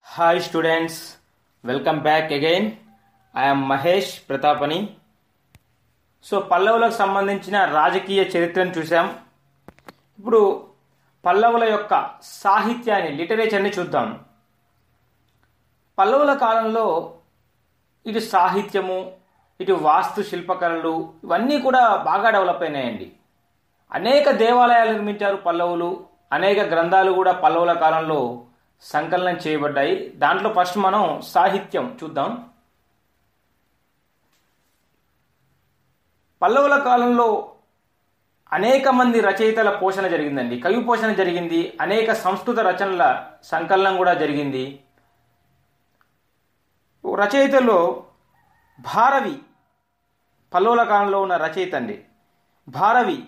hi students welcome back again I'm Mahesh ప్రతాపని so పల్లవులకు సంబంధించిన రాజకీయ చరిత్రను చూసాం ఇప్పుడు పల్లవుల యొక్క సాహిత్యాన్ని లిటరేచర్ని చూద్దాం పల్లవుల కాలంలో ఇటు సాహిత్యము ఇటు వాస్తు శిల్పకళలు ఇవన్నీ కూడా బాగా డెవలప్ అయినాయండి అనేక దేవాలయాలు నిర్మించారు పల్లవులు అనేక గ్రంథాలు కూడా పల్లవుల కాలంలో సంకలనం చేయబడ్డాయి దాంట్లో ఫస్ట్ మనం సాహిత్యం చూద్దాం పల్లవుల కాలంలో అనేక మంది రచయితల పోషణ జరిగిందండి కవి పోషణ జరిగింది అనేక సంస్కృత రచనల సంకలనం కూడా జరిగింది రచయితల్లో భారవి పల్లవుల కాలంలో ఉన్న రచయిత అండి భారవి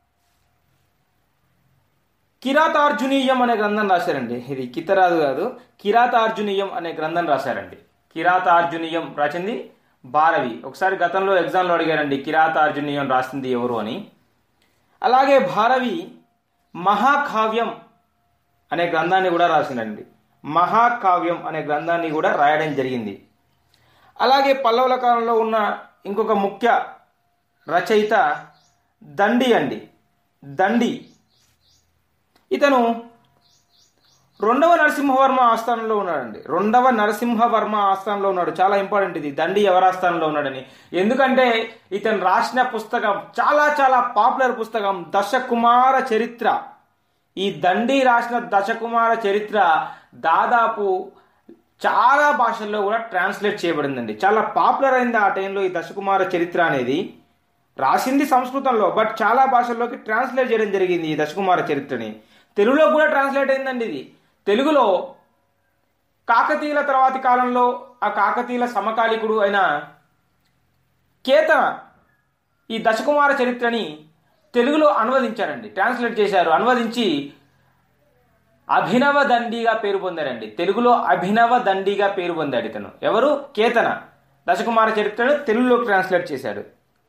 కిరాతార్జునీయం అనే గ్రంథం రాశారండి ఇది కితరాదు కాదు కిరాతార్జునీయం అనే గ్రంథం రాశారండి కిరాతార్జునీయం రాసింది భారవి ఒకసారి గతంలో ఎగ్జామ్లో అడిగారండి కిరాతార్జునీయం రాసింది ఎవరు అని అలాగే భారవి మహాకావ్యం అనే గ్రంథాన్ని కూడా రాసిందండి మహాకావ్యం అనే గ్రంథాన్ని కూడా రాయడం జరిగింది అలాగే పల్లవుల కాలంలో ఉన్న ఇంకొక ముఖ్య రచయిత దండి అండి దండి ఇతను రెండవ నరసింహవర్మ ఆస్థానంలో ఉన్నాడండి రెండవ నరసింహవర్మ ఆస్థానంలో ఉన్నాడు చాలా ఇంపార్టెంట్ ఇది దండి ఎవరి ఆస్థానంలో ఉన్నాడని ఎందుకంటే ఇతను రాసిన పుస్తకం చాలా చాలా పాపులర్ పుస్తకం దశకుమార చరిత్ర ఈ దండి రాసిన దశకుమార చరిత్ర దాదాపు చాలా భాషల్లో కూడా ట్రాన్స్లేట్ చేయబడిందండి చాలా పాపులర్ అయింది ఆ టైంలో ఈ దశకుమార చరిత్ర అనేది రాసింది సంస్కృతంలో బట్ చాలా భాషల్లోకి ట్రాన్స్లేట్ చేయడం జరిగింది ఈ దశకుమార చరిత్రని తెలుగులో కూడా ట్రాన్స్లేట్ అయిందండి ఇది తెలుగులో కాకతీయుల తర్వాతి కాలంలో ఆ కాకతీయుల సమకాలికుడు అయిన కేతన ఈ దశకుమార చరిత్రని తెలుగులో అనువదించారండి ట్రాన్స్లేట్ చేశారు అనువదించి అభినవ దండిగా పేరు పొందారండి తెలుగులో అభినవ దండిగా పేరు పొందాడు ఇతను ఎవరు కేతన దశకుమార చరిత్రను తెలుగులోకి ట్రాన్స్లేట్ చేశాడు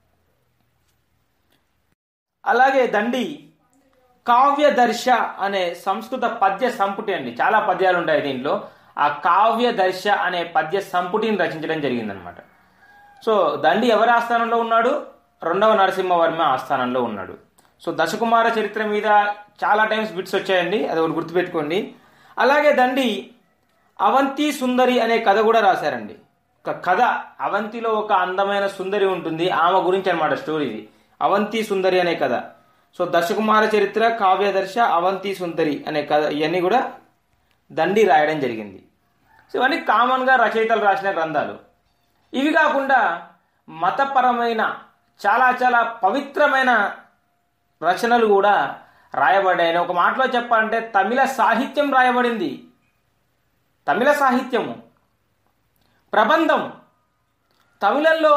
అలాగే దండి కావ్యదర్శ అనే సంస్కృత పద్య సంపుటి అండి చాలా పద్యాలు ఉంటాయి దీంట్లో ఆ కావ్యదర్శ అనే పద్య సంపుటిని రచించడం జరిగిందనమాట సో దండి ఎవరి ఆస్థానంలో ఉన్నాడు రెండవ నరసింహవర్మ ఆస్థానంలో ఉన్నాడు సో దశకుమార చరిత్ర మీద చాలా టైమ్స్ బిట్స్ వచ్చాయండి అది ఒకటి గుర్తుపెట్టుకోండి అలాగే దండి అవంతి సుందరి అనే కథ కూడా రాశారండి ఒక కథ అవంతిలో ఒక అందమైన సుందరి ఉంటుంది ఆమె గురించి అనమాట స్టోరీ ఇది అవంతి సుందరి అనే కథ సో దశకుమార చరిత్ర కావ్యదర్శ అవంతి సుందరి అనే కథ ఇవన్నీ కూడా దండి రాయడం జరిగింది సో ఇవన్నీ కామన్గా రచయితలు రాసిన గ్రంథాలు ఇవి కాకుండా మతపరమైన చాలా చాలా పవిత్రమైన రచనలు కూడా రాయబడ్డాయని ఒక మాటలో చెప్పాలంటే తమిళ సాహిత్యం రాయబడింది తమిళ సాహిత్యము ప్రబంధం తమిళంలో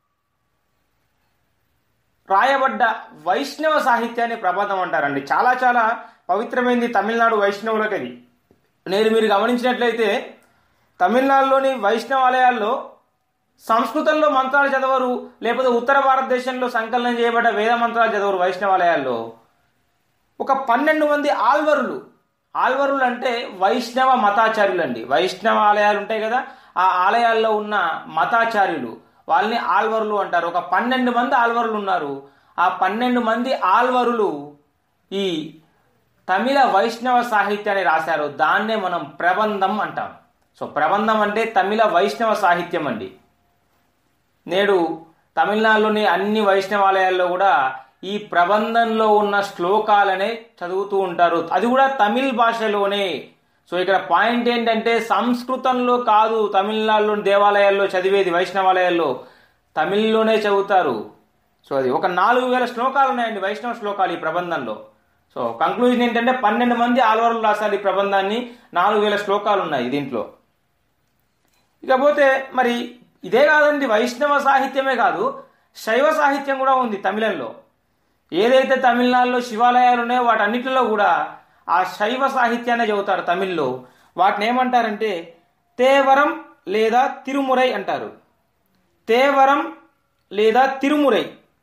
రాయబడ్డ వైష్ణవ సాహిత్యాన్ని ప్రబంధం అంటారండి చాలా చాలా పవిత్రమైనది తమిళనాడు వైష్ణవులకి అది నేను మీరు గమనించినట్లయితే తమిళనాడులోని వైష్ణవాలయాల్లో సంస్కృతంలో మంత్రాలు చదవరు లేకపోతే ఉత్తర భారతదేశంలో సంకలనం చేయబడ్డ వేద మంత్రాలు చదవరు వైష్ణవాలయాల్లో ఒక పన్నెండు మంది ఆల్వరులు ఆల్వరులు అంటే వైష్ణవ మతాచార్యులు అండి వైష్ణవ ఆలయాలు ఉంటాయి కదా ఆ ఆలయాల్లో ఉన్న మతాచార్యులు వాళ్ళని ఆల్వరులు అంటారు ఒక పన్నెండు మంది ఆల్వరులు ఉన్నారు ఆ పన్నెండు మంది ఆల్వరులు ఈ తమిళ వైష్ణవ సాహిత్యాన్ని రాశారు దాన్నే మనం ప్రబంధం అంటాం సో ప్రబంధం అంటే తమిళ వైష్ణవ సాహిత్యం అండి నేడు తమిళనాడులోని అన్ని వైష్ణవాలయాల్లో కూడా ఈ ప్రబంధంలో ఉన్న శ్లోకాలనే చదువుతూ ఉంటారు అది కూడా తమిళ్ భాషలోనే సో ఇక్కడ పాయింట్ ఏంటంటే సంస్కృతంలో కాదు తమిళనాడులోని దేవాలయాల్లో చదివేది వైష్ణవాలయాల్లో తమిళ్లోనే చదువుతారు సో అది ఒక నాలుగు వేల శ్లోకాలు ఉన్నాయండి వైష్ణవ శ్లోకాలు ఈ ప్రబంధంలో సో కంక్లూజన్ ఏంటంటే పన్నెండు మంది ఆల్వరులు రాశారు ఈ ప్రబంధాన్ని నాలుగు వేల శ్లోకాలు ఉన్నాయి దీంట్లో ఇకపోతే మరి ఇదే కాదండి వైష్ణవ సాహిత్యమే కాదు శైవ సాహిత్యం కూడా ఉంది తమిళంలో ఏదైతే తమిళనాడులో శివాలయాలు ఉన్నాయో వాటన్నిటిలో కూడా ఆ శైవ సాహిత్యాన్ని చదువుతారు తమిళ్లో వాటిని ఏమంటారంటే తేవరం లేదా తిరుమురై అంటారు తేవరం లేదా తిరుమురై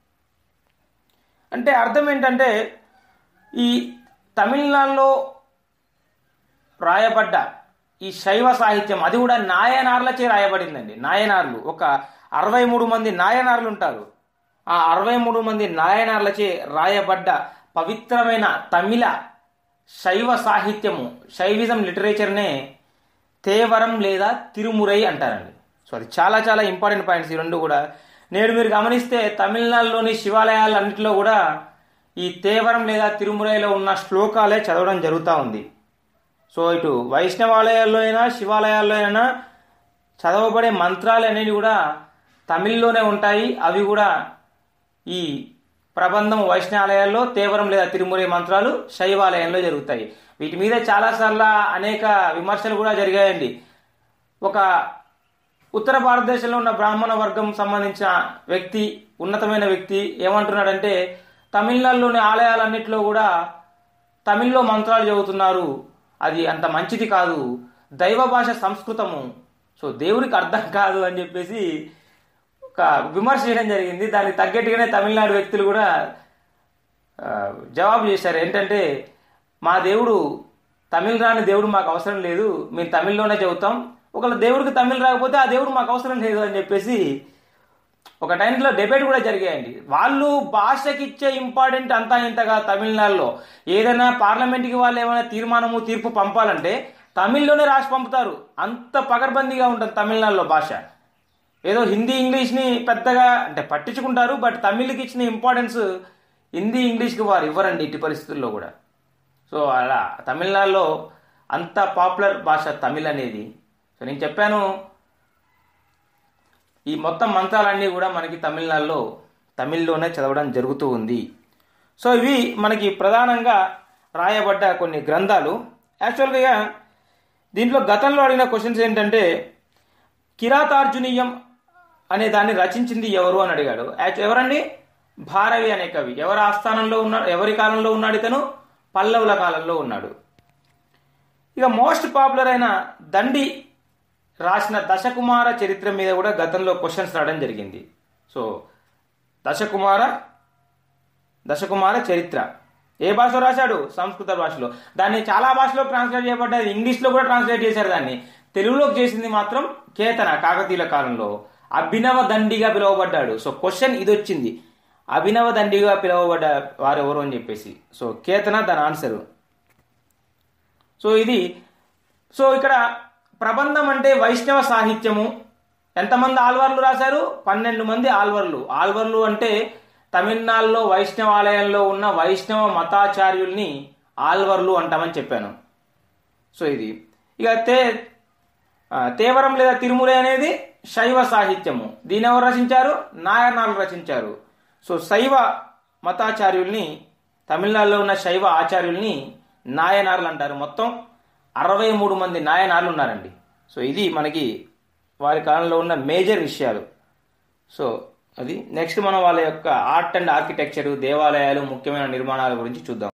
అంటే అర్థం ఏంటంటే ఈ తమిళనాడులో రాయబడ్డ ఈ శైవ సాహిత్యం అది కూడా నాయనార్లచే రాయబడిందండి నాయనార్లు ఒక అరవై మూడు మంది నాయనార్లు ఉంటారు ఆ అరవై మూడు మంది నాయనార్లచే రాయబడ్డ పవిత్రమైన తమిళ శైవ సాహిత్యము శైవిజం లిటరేచర్నే తేవరం లేదా తిరుమురై అంటారండి సో అది చాలా చాలా ఇంపార్టెంట్ పాయింట్స్ ఈ రెండు కూడా నేడు మీరు గమనిస్తే తమిళనాడులోని శివాలయాలన్నింటిలో కూడా ఈ తేవరం లేదా తిరుమురైలో ఉన్న శ్లోకాలే చదవడం జరుగుతూ ఉంది సో ఇటు వైష్ణవాలయాల్లో అయినా శివాలయాల్లో అయినా చదవబడే మంత్రాలు అనేవి కూడా తమిళ్లోనే ఉంటాయి అవి కూడా ఈ ప్రబంధం వైష్ణవాలయాల్లో తేవరం లేదా తిరుమురి మంత్రాలు శైవాలయంలో జరుగుతాయి వీటి మీద చాలాసార్లు అనేక విమర్శలు కూడా జరిగాయండి ఒక ఉత్తర భారతదేశంలో ఉన్న బ్రాహ్మణ వర్గం సంబంధించిన వ్యక్తి ఉన్నతమైన వ్యక్తి ఏమంటున్నాడంటే తమిళనాడులోని ఆలయాలన్నింటిలో కూడా తమిళ్లో మంత్రాలు చదువుతున్నారు అది అంత మంచిది కాదు దైవ భాష సంస్కృతము సో దేవుడికి అర్థం కాదు అని చెప్పేసి ఒక విమర్శ చేయడం జరిగింది దానికి తగ్గట్టుగానే తమిళనాడు వ్యక్తులు కూడా ఆ, జవాబు చేశారు ఏంటంటే మా దేవుడు తమిళ్ రాని దేవుడు మాకు అవసరం లేదు మేము తమిళ్లోనే చెబుతాం ఒకవేళ దేవుడికి తమిళ్ రాకపోతే ఆ దేవుడు మాకు అవసరం లేదు అని చెప్పేసి ఒక టైంలో డిబేట్ కూడా జరిగాయండి వాళ్ళు భాషకి ఇచ్చే ఇంపార్టెంట్ అంతా ఇంతగా తమిళనాడులో ఏదైనా పార్లమెంట్కి వాళ్ళు ఏమైనా తీర్మానము తీర్పు పంపాలంటే తమిళ్లోనే రాసి పంపుతారు అంత పగడ్బందీగా ఉంటుంది తమిళనాడులో భాష ఏదో హిందీ ఇంగ్లీష్ని పెద్దగా అంటే పట్టించుకుంటారు బట్ తమిళ్కి ఇచ్చిన ఇంపార్టెన్స్ హిందీ ఇంగ్లీష్కి వారు ఇవ్వరండి ఇట్టి పరిస్థితుల్లో కూడా సో అలా తమిళనాడులో అంత పాపులర్ భాష తమిళ్ అనేది సో నేను చెప్పాను ఈ మొత్తం మంత్రాలన్నీ కూడా మనకి తమిళనాడులో తమిళ్లోనే చదవడం జరుగుతూ ఉంది సో ఇవి మనకి ప్రధానంగా రాయబడ్డ కొన్ని గ్రంథాలు యాక్చువల్గా దీంట్లో గతంలో అడిగిన క్వశ్చన్స్ ఏంటంటే కిరాతార్జునీయం అనే దాన్ని రచించింది ఎవరు అని అడిగాడు యాక్చు- ఎవరండి భారవి అనే కవి ఎవరి ఆస్థానంలో ఉన్నాడు ఎవరి కాలంలో ఉన్నాడు ఇతను పల్లవుల కాలంలో ఉన్నాడు ఇక మోస్ట్ పాపులర్ అయిన దండి రాసిన దశకుమార చరిత్ర మీద కూడా గతంలో క్వశ్చన్స్ రావడం జరిగింది సో దశకుమార దశకుమార చరిత్ర ఏ భాషలో రాశాడు సంస్కృత భాషలో దాన్ని చాలా భాషలో ట్రాన్స్లేట్ చేయబడ్డది ఇంగ్లీష్లో కూడా ట్రాన్స్లేట్ చేశారు దాన్ని తెలుగులోకి చేసింది మాత్రం కేతన కాకతీయుల కాలంలో అభినవ దండిగా పిలువబడ్డాడు సో క్వశ్చన్ ఇది వచ్చింది అభినవ దండిగా పిలువబడ్డ వారు ఎవరు అని చెప్పేసి సో కేతన దాని ఆన్సరు సో ఇది సో ఇక్కడ ప్రబంధం అంటే వైష్ణవ సాహిత్యము ఎంతమంది ఆల్వార్లు రాశారు పన్నెండు మంది ఆల్వర్లు ఆల్వర్లు అంటే తమిళనాడులో వైష్ణవాలయంలో ఉన్న వైష్ణవ మతాచార్యుల్ని ఆల్వర్లు అంటామని చెప్పాను సో ఇది ఇక తే ఆ, తేవరం లేదా తిరుములై అనేది శైవ సాహిత్యము దీని ఎవరు రచించారు నాయనాలు రచించారు సో శైవ మతాచార్యుల్ని తమిళనాడులో ఉన్న శైవ ఆచార్యుల్ని నాయనార్లు అంటారు మొత్తం అరవై మూడు మంది నాయనార్లు ఉన్నారండి సో ఇది మనకి వారి కాలంలో ఉన్న మేజర్ విషయాలు సో అది నెక్స్ట్ మనం వాళ్ళ యొక్క ఆర్ట్ అండ్ ఆర్కిటెక్చర్ దేవాలయాలు ముఖ్యమైన నిర్మాణాల గురించి చూద్దాం